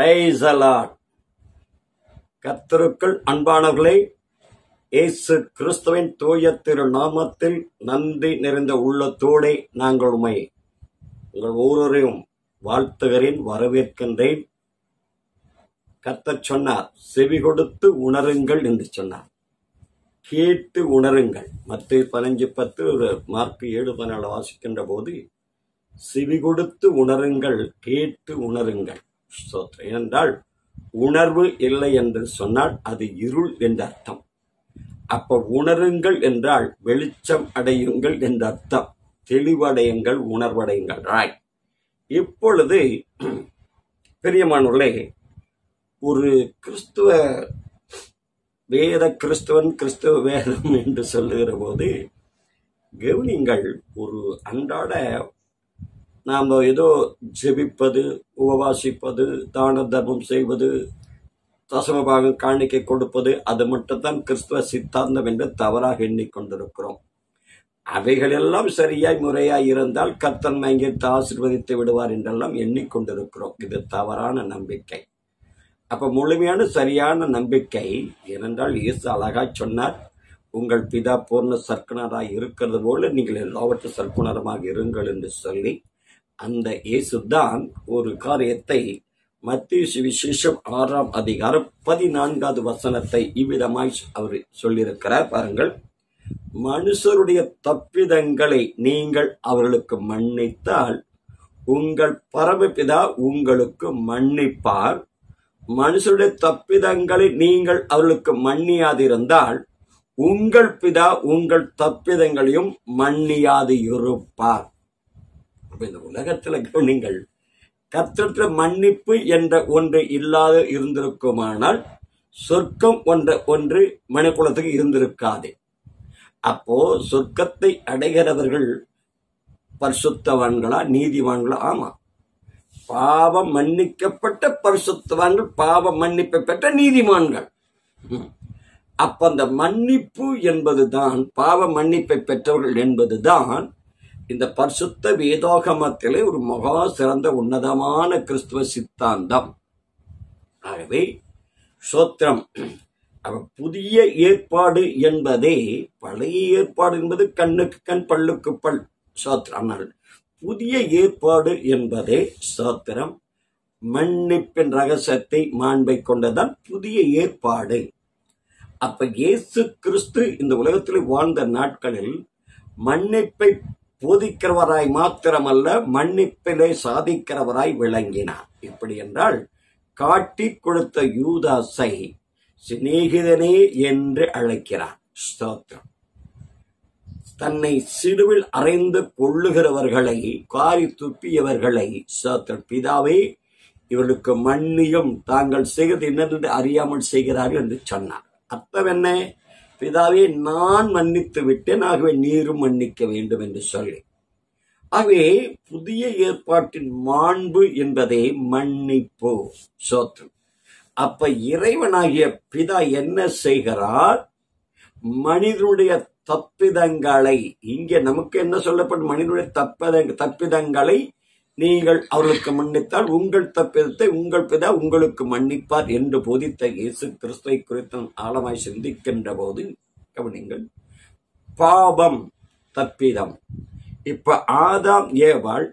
Praise the Lord. கர்த்தருக்குள் அன்பானவர்களே இயேசு கிறிஸ்துவின் தூய திரு நாமத்தில் நன்றி நிறைந்த உள்ளத்தோடே நாங்கள் உண்மை உங்கள் ஒவ்வொருவரையும் வாழ்த்துகிறேன் வரவேற்கின்றேன் கர்த்தர் சொன்னார் செவி கொடுத்து உணருங்கள் என்று சொன்னார் கேட்டு உணருங்கள் மத்திய பதினஞ்சு பத்து ஒரு மார்க் ஏழு பதினாலு வாசிக்கின்ற போது செவி கொடுத்து உணருங்கள் கேட்டு உணருங்கள் ஸ்தோத்திரம். ஏனென்றால் உணர்வு இல்லை என்று சொன்னால் அது இருள் என்ற அர்த்தம் அப்ப உணருங்கள் என்றால் வெளிச்சம் அடையுங்கள் என்ற அர்த்தம் தெளிவடையுங்கள் உணர்வடையுங்கள் ராய் இப்பொழுது பெரியமானவர்களே ஒரு கிறிஸ்துவ வேத கிறிஸ்துவன் கிறிஸ்துவ வேதம் என்று சொல்லுகிற போது கவனிங்கள் ஒரு அன்றாட நாம் ஏதோ ஜெபிப்பது உபவாசிப்பது தான தர்மம் செய்வது தசமபாகம் காணிக்கை கொடுப்பது அது மட்டும்தான் கிறிஸ்துவ சித்தாந்தம் என்று தவறாக எண்ணிக்கொண்டிருக்கிறோம் அவைகளெல்லாம் சரியாய் முறையாய் இருந்தால் கர்த்தன் மங்கிட்டு ஆசீர்வதித்து விடுவார் என்றெல்லாம் எண்ணிக்கொண்டிருக்கிறோம் இது தவறான நம்பிக்கை அப்ப முழுமையான சரியான நம்பிக்கை ஏனென்றால் இயேசு அழகாய் சொன்னார் உங்கள் பிதா பூர்ண சர்க்குணராய் இருக்கிறது போல நீங்கள் எல்லாவற்றும் சர்க்குணரமாக இருங்கள் என்று சொல்லி அந்த இயேசு தான் ஒரு காரியத்தை மத்திய சுவிசேஷம் ஆறாம் அதிகாரம் பதினான்காவது வசனத்தை இவ்விதமாய் அவர் சொல்லியிருக்கிறார் பாருங்கள் மனுஷருடைய தப்பிதங்களை நீங்கள் அவர்களுக்கு மன்னித்தால் உங்கள் பரமபிதா உங்களுக்கு மன்னிப்பார் மனுஷருடைய தப்பிதங்களை நீங்கள் அவர்களுக்கு மன்னியாதிருந்தால் உங்கள் பிதா உங்கள் தப்பிதங்களையும் மன்னியாது இருப்பார் அப்ப இந்த உலகத்துல நீங்கள் கத்திரத்துல மன்னிப்பு என்ற ஒன்று இல்லாத இருந்திருக்குமானால் சொர்க்கம் என்ற ஒன்று மனுக்குலத்துக்கு இருந்திருக்காது அப்போ சொர்க்கத்தை அடைகிறவர்கள் பரிசுத்தவான்களா நீதிவான்களா ஆமா பாவம் மன்னிக்கப்பட்ட பரிசுத்தவான்கள் பாவம் மன்னிப்பை பெற்ற நீதிமான்கள் ம். அப்ப அந்த மன்னிப்பு என்பதுதான் பாவ மன்னிப்பை பெற்றவர்கள் என்பதுதான் இந்த பரிசுத்த வேதாகமத்திலே ஒரு மகா சிறந்த உன்னதமான கிறிஸ்துவ சித்தாந்தம் ஆகவே சோத்திரம் அவ புதிய ஏற்பாடு என்பதே பழைய ஏற்பாடு என்பது கண்ணுக்கு கண் பல்லுக்கு பல் சோத்திரம் ஆனால் புதிய ஏற்பாடு என்பதே சோத்திரம் மன்னிப்பின் ரகசியத்தை மாண்பை கொண்டதான் புதிய ஏற்பாடு அப்ப இயேசு கிறிஸ்து இந்த உலகத்தில் வாழ்ந்த நாட்களில் மன்னிப்பை போதிக்கிறவராய் மாத்திரமல்ல மன்னிப்பிலே சாதிக்கிறவராய் விளங்கினார் இப்படி என்றால் காட்டி கொடுத்த யூதாசை சிநேகிதனே என்று அழைக்கிறார் ஸ்தோத்திரம் தன்னை சிறுவில் அறைந்து கொள்ளுகிறவர்களை காரி துப்பியவர்களை ஸ்தோத்திரம் பிதாவே இவர்களுக்கு மன்னியும் தாங்கள் செய்வது என்னென்று அறியாமல் செய்கிறார்கள் என்று சொன்னார் அர்த்தம் என்ன பிதாவே நான் மன்னித்து விட்டேன் ஆகவே நீரும் மன்னிக்க வேண்டும் என்று சொல்லி ஆகவே புதிய ஏற்பாட்டின் மாண்பு என்பதே மன்னிப்பு சோத்திரம் அப்ப இறைவனாகிய பிதா என்ன செய்கிறார் மனிதனுடைய தப்பிதங்களை இங்கே நமக்கு என்ன சொல்லப்படும் மனிதனுடைய தப்பத தப்பிதங்களை நீங்கள் அவர்களுக்கு மன்னித்தால் உங்கள் தப்பிதத்தை உங்கள் பிதா உங்களுக்கு மன்னிப்பார் என்று போதித்த இயேசு கிறிஸ்துவை குறித்து ஆழமாய் சிந்திக்கின்ற போது கவனிங்கள் பாவம் தப்பிதம் இப்ப ஆதாம் ஏவாள்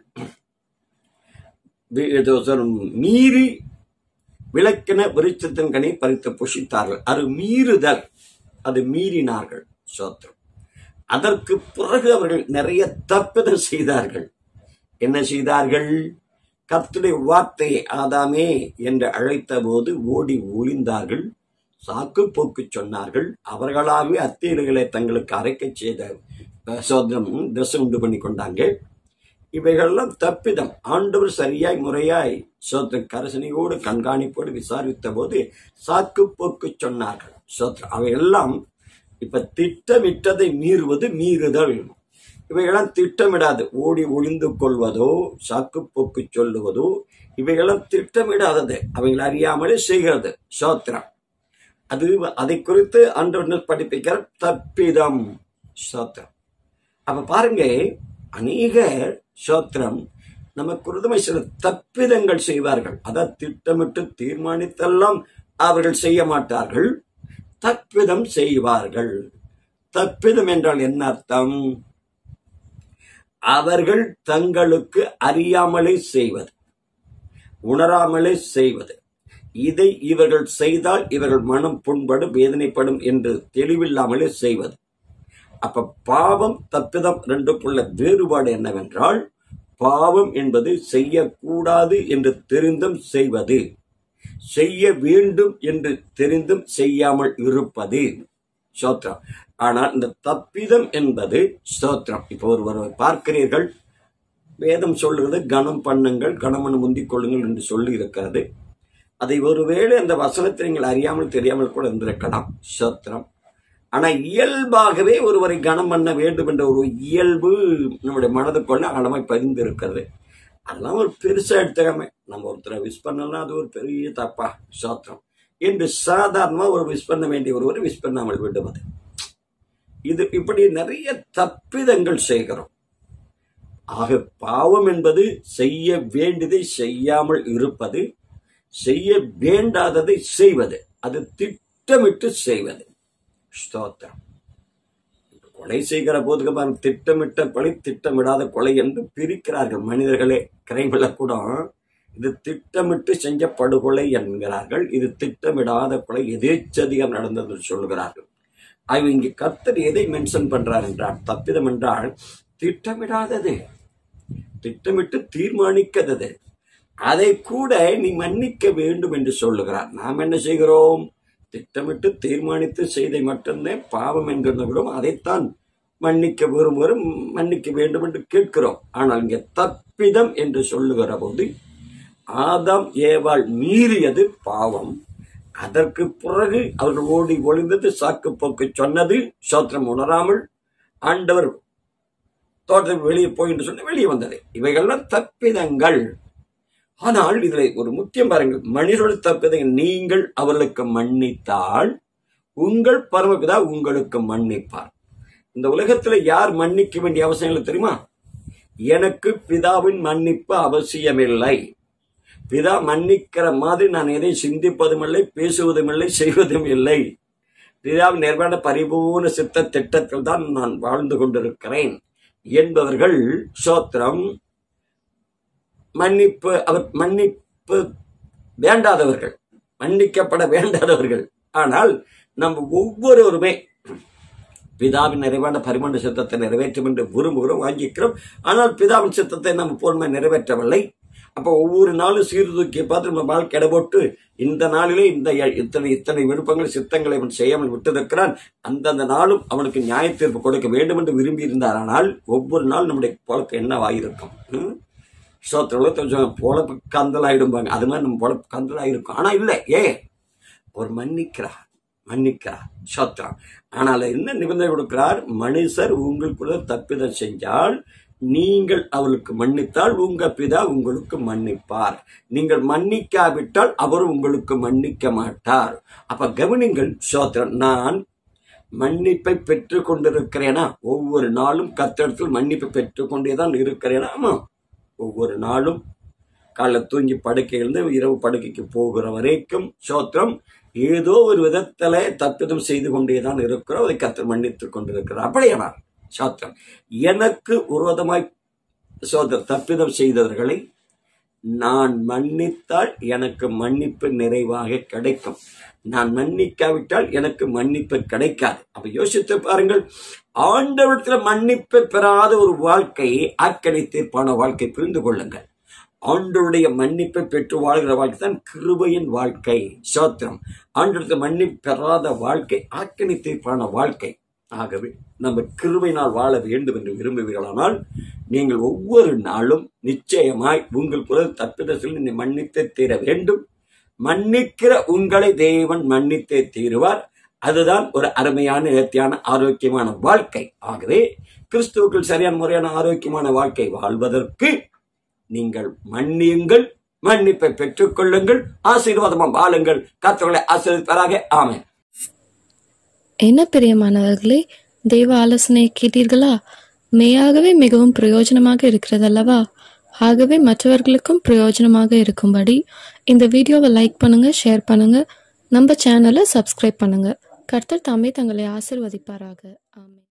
வி- இது சொல்லும், மீறி விளக்கின விருட்சத்தின் கனி பறித்து புஷித்தார்கள் அது மீறுதல் அது மீறினார்கள் சோத்திரம் அதற்கு பிறகு அவர்கள் நிறைய தப்பிதம் செய்தார்கள் என்ன செய்தார்கள் கர்த்தருடைய வார்த்தையை ஆதாமே என்று அழைத்த போது ஓடி ஒளிந்தார்கள் சாக்கு போக்கு சொன்னார்கள் அவர்களாகவே அத்தீடுகளை தங்களுக்கு அரைக்க செய்த அஹ், சோதனம் ட்ரெஸ் உண்டு பண்ணி கொண்டாங்க இவைகளெல்லாம் தப்பிதம் ஆண்டவர் சரியாய் முறையாய் சோத்திர கரசனையோடு கண்காணிப்போடு விசாரித்த போது சாக்கு போக்கு சொன்னார்கள் சோத்திரம் அவையெல்லாம் இப்ப திட்டமிட்டதை மீறுவது மீறுதல் இவைகளாம் திட்டமிடாது ஓடி ஒளிந்து கொள்வதோ சாக்குப்போக்கு சொல்லுவதோ இவைகளாம் திட்டமிடாதது அவைகள் அறியாமலே செய்கிறது சோத்திரம் அது அதை குறித்து அன்று படிப்பிக்கிற தப்பிதம் சோத்திரம் அப்ப பாருங்க அநேக சோத்திரம் நமக்கு உறுதுமை சில தப்பிதங்கள் செய்வார்கள் அதை திட்டமிட்டு தீர்மானித்தெல்லாம் அவர்கள் செய்ய மாட்டார்கள் தப்பிதம் செய்வார்கள் தப்பிதம் என்றால் என்ன அர்த்தம் அவர்கள் தங்களுக்கு அறியாமலே செய்வது உணராமலே செய்வது இதை இவர்கள் செய்தால் இவர்கள் மனம் புண்படும் வேதனைப்படும் என்று தெளிவில்லாமலே செய்வது அப்ப பாவம் தப்பிதம் ரெண்டுக்குள்ள வேறுபாடு என்னவென்றால் பாவம் என்பது செய்யக்கூடாது என்று தெரிந்தும் செய்வது செய்ய வேண்டும் என்று தெரிந்தும் செய்யாமல் இருப்பது ஸ்தோத்திரம் ஆனால் இந்த தப்பிதம் என்பது ஸ்தோத்திரம் இப்போ ஒருவர் பார்க்கிறீர்கள் வேதம் சொல்லுகிறது கனம் பண்ணுங்கள் கனமனு முந்திக் கொள்ளுங்கள் என்று சொல்லி இருக்கிறது அதை ஒருவேளை அந்த வசனத்தை நீங்கள் அறியாமல் தெரியாமல் கூட இருந்திருக்கலாம் ஸ்தோத்திரம் ஆனா இயல்பாகவே ஒருவரை கனம் பண்ண வேண்டும் என்ற ஒரு இயல்பு நம்முடைய மனதுக்குள்ள ஆழமாய் பதிந்து இருக்கிறது அதெல்லாம் ஒரு பெருசா எடுத்துக்காம நம்ம ஒருத்தரை விஷ் பண்ணலாம் அது ஒரு பெரிய தப்பா சாத்திரம் என்று சாதாரணமா ஒரு விஷ் பண்ண வேண்டிய ஒருவர் விஷ் பண்ணாமல் விடுவது இது இப்படி நிறைய தப்பிதங்கள் செய்கிறோம் ஆக பாவம் என்பது செய்ய வேண்டியதை செய்யாமல் இருப்பது செய்ய வேண்டாததை செய்வது அது திட்டமிட்டு செய்வது ஸ்தோத்திரம் கொலை செய்கிற போதுக்கு பாருங்க திட்டமிட்ட கொலை திட்டமிடாத கொலை என்று பிரிக்கிறார்கள் மனிதர்களே கிரைமில் கூட இது திட்டமிட்டு செஞ்ச படுகொலை என்கிறார்கள் இது திட்டமிடாத கொலை எதேச்சதிகம் நடந்தது சொல்கிறார்கள் ஆக இங்கு கர்த்தர் எதை மென்ஷன் பண்றார் என்றால் தப்பிதம் என்றால் திட்டமிடாதது திட்டமிட்டு தீர்மானிக்காதது அதை கூட நீ மன்னிக்க வேண்டும் என்று சொல்லுகிறார் நாம் என்ன செய்கிறோம் திட்டமிட்டு தீர்மானித்து செய்தை மட்டும்தான் பாவம் என்கிறவர்களும் அதைத்தான் மன்னிக்க விரும்புகிறோம் மன்னிக்க வேண்டும் என்று கேட்கிறோம் ஆனால் இங்கே தப்பிதம் என்று சொல்லுகிற போது ஆதாம் ஏவாள் மீறியது பாவம் அதற்கு பிறகு அவர்கள் ஓடி ஒளிந்தது சாக்கு போக்கு சொன்னது சோத்திரம் உணராமல் ஆண்டவர் தோட்டத்துக்கு வெளியே போய் என்று சொன்ன வெளியே வந்தது இவைகள்லாம் தப்பிதங்கள் ஆனால் இதுல ஒரு முக்கியம் பாருங்கள் மனிதர்கள் தப்பதை நீங்கள் அவர்களுக்கு மன்னித்தால் உங்கள் பரமபிதா உங்களுக்கு மன்னிப்பார் இந்த உலகத்துல யார் மன்னிக்க வேண்டிய அவசியம் இல்லை தெரியுமா எனக்கு பிதாவின் மன்னிப்பு அவசியமில்லை பிதா மன்னிக்கிற மாதிரி நான் எதை சிந்திப்பதும் இல்லை பேசுவதும் இல்லை செய்வதும் இல்லை பிதாவின் நிர்வாண பரிபூர்ண சித்த திட்டத்தில் தான் நான் வாழ்ந்து கொண்டிருக்கிறேன் என்பவர்கள் சோத்திரம் மன்னிப்பு அவர் மன்னிப்பு வேண்டாதவர்கள் மன்னிக்கப்பட வேண்டாதவர்கள் ஆனால் நம்ம ஒவ்வொருவருமே பிதாவின் நிறைவான பரிமாண சித்தத்தை நிறைவேற்றும் என்று விரும்புகிறோம் வாங்கிக்கிறோம் ஆனால் பிதாவின் சித்தத்தை நம்ம பூர்ணமை நிறைவேற்றவில்லை அப்போ ஒவ்வொரு நாளும் சீர்தூக்கிய பார்த்து நம்ம வாழ்க்கை இடப்போட்டு இந்த நாளிலே இந்த இத்தனை இத்தனை விருப்பங்கள் சித்தங்களை அவன் செய்யாமல் விட்டிருக்கிறான் அந்தந்த நாளும் அவனுக்கு நியாய தீர்ப்பு கொடுக்க வேண்டும் என்று விரும்பி இருந்தார் ஆனால் ஒவ்வொரு நாள் நம்முடைய பொழப்பு என்னவாயிருக்கும் ம்? சோத்திரம் பொழப்பு கந்தலாயிடும்பாங்க அது மாதிரி நம்ம பொழப்பு கந்தலாயிருக்கும் ஆனா இல்லை ஏ அவர் மன்னிக்கிறார் மன்னிக்கிறார் சோத்திரம் ஆனால் என்ன நிபந்தனை கொடுக்கிறார் மனுஷர் உங்களுக்குள்ள தப்பிதம் செஞ்சால் நீங்கள் அவளுக்கு மன்னித்தால் உங்க பிதா உங்களுக்கு மன்னிப்பார் நீங்கள் மன்னிக்காவிட்டால் அவர் உங்களுக்கு மன்னிக்க மாட்டார் அப்ப கவனிங்கள் சோத்திரம் நான் மன்னிப்பை பெற்றுக் கொண்டிருக்கிறேனா ஒவ்வொரு நாளும் கத்தடத்தில் மன்னிப்பை பெற்றுக் கொண்டேதான் இருக்கிறேனா ஆமா ஒவ்வொரு நாளும் காலைல தூங்கி படுக்கையிலிருந்து இரவு படுக்கைக்கு போகிற வரைக்கும் சோத்திரம் ஏதோ ஒரு விதத்துல தப்பிதம் செய்து கொண்டேதான் இருக்கிறோம் அதை கத்தர் மன்னித்துக் கொண்டிருக்கிறார் அப்படியானால் சோத்திரம் எனக்கு விரோதமாய் சோதர் தப்பிதம் செய்தவர்களை நான் மன்னித்தால் எனக்கு மன்னிப்பு நிறைவாக கிடைக்கும் நான் மன்னிக்காவிட்டால் எனக்கு மன்னிப்பு கிடைக்காது அப்ப யோசித்து பாருங்கள் ஆண்டவரத்துல மன்னிப்பு பெறாத ஒரு வாழ்க்கை ஆக்கணி தீர்ப்பான வாழ்க்கை புரிந்து கொள்ளுங்கள் ஆண்டவருடைய மன்னிப்பை பெற்று வாழ்கிற வாழ்க்கை தான் கிருபையின் வாழ்க்கை சோத்திரம் ஆண்டவரத்துல மன்னிப்பு பெறாத வாழ்க்கை ஆக்கணி தீர்ப்பான வாழ்க்கை ஆகவே நம்ம கிருபையினால் வாழ வேண்டும் என்று விரும்புவீர்களானால் நீங்கள் ஒவ்வொரு நாளும் நிச்சயமாய் உங்கள் குரல் தப்பிதத்தில் நீ மன்னித்தே தீர வேண்டும் மன்னிக்கிற உங்களை தேவன் மன்னித்தே தீருவார் அதுதான் ஒரு அருமையான நேர்த்தியான ஆரோக்கியமான வாழ்க்கை ஆகவே கிறிஸ்துவுக்குள் சரியான முறையான ஆரோக்கியமான வாழ்க்கை வாழ்வதற்கு நீங்கள் மன்னியுங்கள் மன்னிப்பை பெற்றுக் கொள்ளுங்கள் ஆசீர்வாதமாக வாழுங்கள் கத்தவர்களை ஆசீர்வதிப்பாராக ஆமென் என்ன பிரியமானவர்களே தெய்வ ஆலோசனை கேட்டீர்களா மெய்யாகவே மிகவும் பிரயோஜனமாக இருக்கிறதல்லவா ஆகவே மற்றவர்களுக்கும் பிரயோஜனமாக இருக்கும்படி இந்த வீடியோவை லைக் பண்ணுங்க ஷேர் பண்ணுங்க நம்ம சேனலை சப்ஸ்கிரைப் பண்ணுங்க கர்த்தர் தாமே தங்களை ஆசிர்வதிப்பாராக ஆமென்